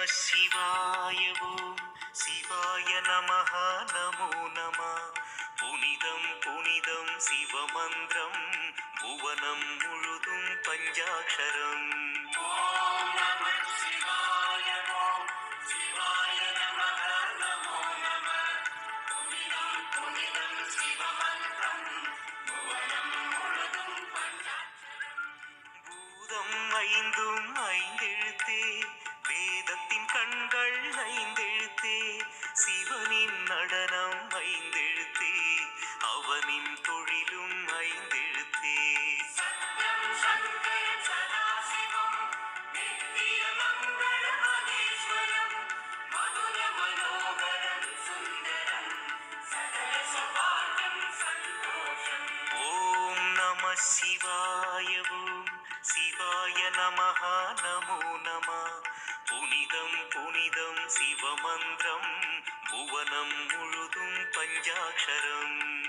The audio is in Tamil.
சிவாய ஓம் சிவாய நமஹ நமோ நம புனிதம் புனிதம் சிவமந்திரம் புவனம் முழுதும் பஞ்சாட்சரம் பூதம் ஐந்தும் ஐந்தெழுத்தே வேதத்தின் கண்கள் ஐந்தெழுத்தே சிவனின் நடனம் ஐந்தெழுத்தே அவனின் தொழிலும் ஐந்தெழுத்தே ஓம் நம சிவாய ஓம் சிவாய நமஹ நமோ நம புனிதம் புனிதம் சிவமந்திரம் புவனம் முழுதும் பஞ்சாட்சரம்